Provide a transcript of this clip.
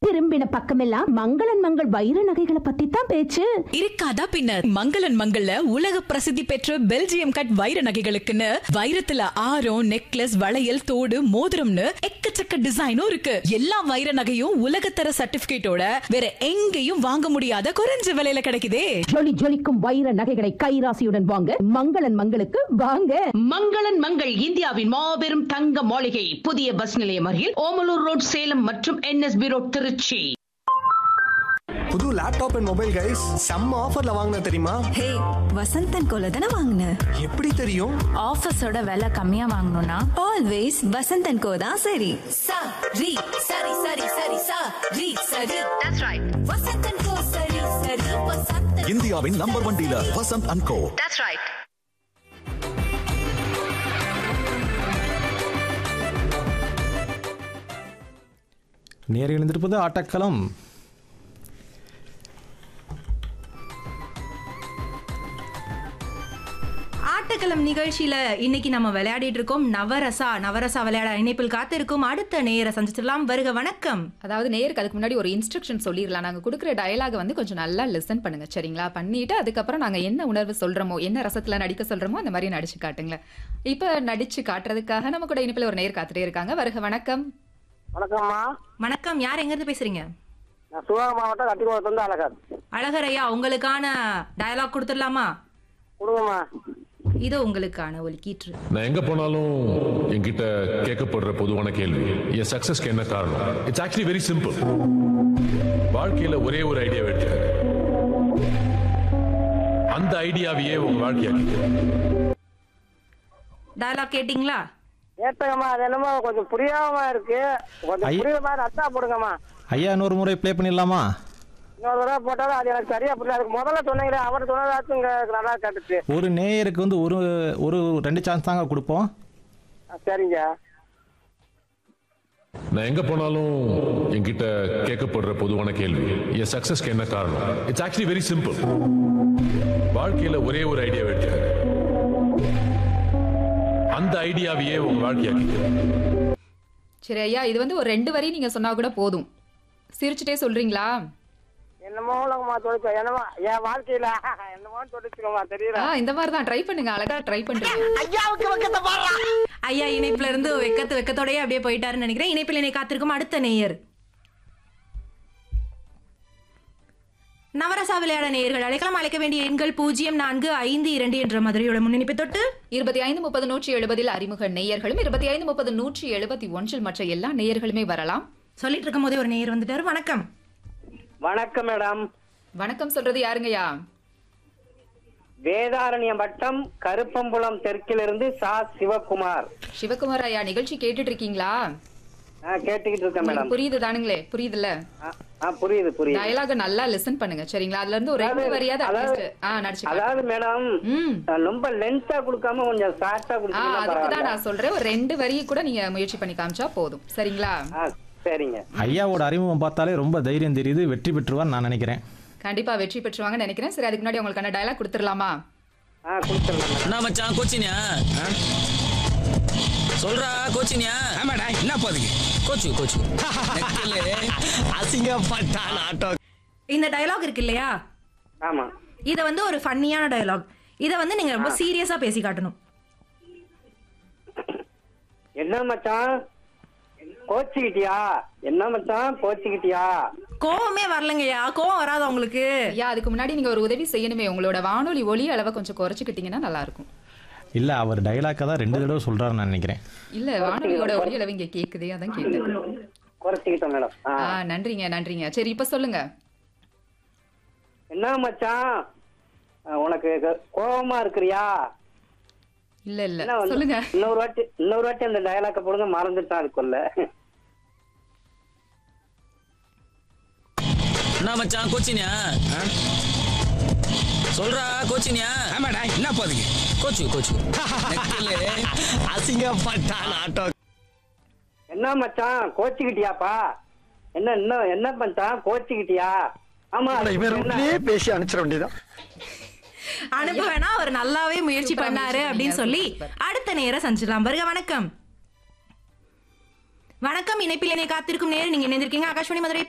திரும்பின பக்கமெல்லாம் மங்களன் மங்கள் வைர நகைகளை பத்தி தான் பேச்சு இருக்காதா பின்னர் மங்களன் மங்கள்ல உலக பிரசித்தி பெற்ற பெல்ஜியம் கட் வைர நகைகளுக்குன்னு வைரத்துல ஆரம் நெக்லஸ் வளையல் தோடு மோதிரம்னு எக்கச்சக்க டிசைனும் இருக்கு எல்லா வைர நகையும் உலகத்தர சர்டிபிகேட்டோட வேற எங்கேயும் வாங்க முடியாத குறைஞ்ச விலையில கிடைக்குதே ஜொலி ஜொலிக்கும் வைர நகைகளை கைராசியுடன் வாங்க மங்களன் மங்களுக்கு வாங்க மங்களன் மங்கள் இந்தியாவின் மாபெரும் தங்க மாளிகை புதிய பஸ் நிலையம் அருகில் ஓமலூர் ரோட் சேலம் மற்றும் என்எஸ்பி ரோட் திருச்சி புது லேப்டாப் அண்ட் மொபைல் கைஸ் செம்ம ஆஃபர்ல வாங்கின தெரியுமா ஹே வசந்தன் கோல தானே வாங்கின எப்படி தெரியும் ஆஃபீஸோட விலை கம்மியா வாங்கணும்னா ஆல்வேஸ் வசந்தன் கோ தான் சரி sa ri sari sari sari sa ri sari that's right vasantan ko sari sari vasantan இந்தியாவின் number one dealer Vasanth and co that's right நேரில் இருந்திருப்பது ஆட்டக்களம் ஆட்டக்களம் நிகழ்ச்சியில இன்னைக்கு நம்ம விளையாடிட்டு இருக்கோம் நவரசா நவரசா விளையாட இணைப்பில் காத்திருக்கும் அடுத்த நேர சந்திச்சிடலாம் வருக வணக்கம் அதாவது நேருக்கு அதுக்கு முன்னாடி ஒரு இன்ஸ்ட்ரக்ஷன் சொல்லிடலாம் நாங்க கொடுக்குற டயலாக வந்து கொஞ்சம் நல்லா லிசன் பண்ணுங்க சரிங்களா பண்ணிட்டு அதுக்கப்புறம் நாங்க என்ன உணர்வு சொல்றோமோ என்ன ரசத்துல நடிக்க சொல்றோமோ அந்த மாதிரி நடிச்சு காட்டுங்களேன் இப்ப நடிச்சு காட்டுறதுக்காக நம்ம கூட இணைப்பில் ஒரு நேர் காத்துட்டே இருக்காங்க வருக வணக்கம் வணக்கம்மா வணக்கம் யார் எங்க இருந்து பேசுறீங்க நான் சிவகங்கை மாவட்டம் கட்டிக்குளத்துலேருந்து அழகர் அழகர் ஐயா உங்களுக்கான டயலாக் கொடுத்துடலாமா கொடுங்கம்மா இதோ உங்களுக்கான ஒரு கீற்று நான் எங்க போனாலும் என்கிட்ட கேட்கப்படுற பொதுவான கேள்வி என் சக்சஸ்க்கு என்ன காரணம் இட்ஸ் ஆக்சுவலி வெரி சிம்பிள் வாழ்க்கையில ஒரே ஒரு ஐடியா எடுத்து அந்த ஐடியாவையே உங்க வாழ்க்கையாக்கி டயலாக் கேட்டிங்களா ஏத்தங்கம்மா அது என்னமோ கொஞ்சம் புரியாம இருக்கு கொஞ்சம் ஐ- புரியுற மாதிரி அத்தா போடுங்கம்மா ஐயா இன்னொரு முறை ப்ளே பண்ணிடலாமா இன்னொரு தடவை போட்டாலும் அது எனக்கு சரியா புரியல அதுக்கு முதல்ல சொன்னீங்களே அவர் சொன்னதாச்சும் இங்க நல்லா கேட்டுச்சு ஒரு நேயருக்கு வந்து ஒரு ஒரு ரெண்டு சான்ஸ் தாங்க கொடுப்போம் ஆ, சரிங்க நான் எங்க போனாலும் என்கிட்ட கேட்கப்படுற பொதுவான கேள்வி என் சக்சஸ்க்கு என்ன காரணம் இட்ஸ் ஆக்சுவலி வெரி சிம்பிள் வாழ்க்கையில ஒரே ஒரு ஐடியா எடுத்து அந்த ஐடியாவையே உங்க வாழ்க்கையாக்கி சரி ஐயா இது வந்து ஒரு ரெண்டு வரி நீங்க சொன்னா கூட போதும் சிரிச்சுட்டே சொல்றீங்களா என்னமோ உலகமா தொழிச்சு என்னமோ என் வாழ்க்கையில என்னமோ தொழிச்சுக்கோமா தெரியல ஆ இந்த மாதிரி தான் ட்ரை பண்ணுங்க அழகா ட்ரை பண்றீங்க ஐயாவுக்கு பக்கத்தை பாடுறா ஐயா இணைப்புல இருந்து வெக்கத்து வெக்கத்தோடயே அப்படியே போயிட்டாருன்னு நினைக்கிறேன் இணைப்பில் என்னை காத்திருக்கும் அடுத்த நேயர் நவரசா விளையாட நேயர்கள் அழைக்கலாம் அழைக்க வேண்டிய எண்கள் பூஜ்ஜியம் நான்கு ஐந்து இரண்டு என்ற மதுரையோட முன்னிணைப்பை தொட்டு இருபத்தி ஐந்து முப்பது நூற்றி எழுபதில் அறிமுக நேயர்களும் இருபத்தி ஐந்து முப்பது நூற்றி எழுபத்தி ஒன்றில் மற்ற எல்லா நேயர்களுமே வரலாம் சொல்லிட்டு இருக்கும் போதே ஒரு நேயர் வந்துட்டாரு வணக்கம் வணக்கம் மேடம் வணக்கம் சொல்றது யாருங்கய்யா வேதாரண்யம் வட்டம் கருப்பம்புலம் தெற்கிலிருந்து சா சிவகுமார் சிவகுமார் ஐயா நிகழ்ச்சி கேட்டுட்டு இருக்கீங்களா ஆ, கேட்டுக்கிட்டு இருக்கேன் மேடம் புரியுது தானுங்களே புரியுதுல்ல ஆ, ஆ புரியுது புரியுது டயலாக நல்லா லிசன் பண்ணுங்க சரிங்களா அதுல இருந்து ஒரு ரெண்டு அதாவது- வரியாவது அதாவது- அட்லீஸ்ட் ஆ நடிச்சு காட்டுங்க. அதாவது மேடம் ம் அஹ், ரொம்ப லென்த்தா கொடுக்காம கொஞ்சம் ஷார்ட்டா ஆ கொடுத்தீங்கன்னா அதுக்கு தான் பரவாயில்ல நான் சொல்றேன் ஒரு ரெண்டு வரி கூட நீங்க முயற்சி பண்ணி காமிச்சா போதும் சரிங்களா ஆ, சரிங்க ஐயாவோட அறிமுகம் பார்த்தாலே ரொம்ப தைரியம் தெரியுது வெற்றி பெற்றுவான்னு நான் நினைக்கிறேன் கண்டிப்பா வெற்றி பெற்றுவாங்கன்னு நினைக்கிறேன் சரி அதுக்கு முன்னாடி உங்களுக்கான டயலாக் கொடுத்துடலாமா ஆ கொடுத்துடலாம் மேடம் என்ன மச்சான் கோச்சினியா சொல்றா கோச்சினியா ஆமாடா என்ன போதுங்க கோச்சு கோச்சு அசிங்கப்பட்டான் ஆட்டோ இந்த டயலாக் இருக்கு இல்லையா ஆமா இதை வந்து ஒரு ஃபன்னியான டயலாக் இதை வந்து நீங்க ரொம்ப சீரியஸா பேசி காட்டணும் என்ன மச்சான் கோச்சிக்கிட்டியா என்ன மச்சான் கோச்சிக்கிட்டியா கோவமே வரலங்கய்யா கோவம் வராதா உங்களுக்கு ஐயா அதுக்கு முன்னாடி நீங்க ஒரு உதவி செய்யணுமே உங்களோட வானொலி ஒலி அளவை கொஞ்சம் குறைச்சிக்கிட்டீங்கன்னா நல்லா இருக்கும் இல்லை அவர் டைலாக்கை தான் ரெண்டு தடவை சொல்கிறாரு நான் நினைக்கிறேன் இல்ல வானொலியோட ஒலி அளவு இங்க கேக்குதே அதான் கேட்டேன் குறைச்சிக்கிட்டோம் மேடம் ஆ. ஆ நன்றிங்க நன்றிங்க சரி இப்ப சொல்லுங்க என்ன மச்சான் அஹ், உனக்கு க- கோவமா இருக்கிறியா இல்ல இல்ல என்ன வந்து- சொல்லுங்க இன்னொரு வாட்டி இன்னொரு வாட்டி அந்த டயலாக்க போடுங்க மறந்துட்டான் அதுக்குள்ள என்ன மச்சான் கோச்சினியா சொல்றா கோச்சினியா ஆமாடா என்ன போதுங்க கோச்சு கோச்சு அசிங்கப்பட்டான் ஆட்டோ என்ன மச்சான் கோச்சிக்கிட்டியாப்பா என்ன இன்னும் என்ன மச்சான் கோச்சிக்கிட்டியா ஆமா இவன் என்ன? ரொம்பவே பேசி அனுப்பிச்சிட வேண்டியதான் அனுப்ப வேணா அவர் நல்லாவே முயற்சி சூப்பரா பண்ணாரு முயற்சி அப்படின்னு பண்ணீங்க, சொல்லி சூப்பர். அடுத்த நேரம் சந்திச்சிடலாம் வருக வணக்கம் வணக்கம் இணைப்பில் என்னை காத்திருக்கும் நேரம் நீங்க இணைந்திருக்கீங்க ஆகாஷ்வாணி மதுரை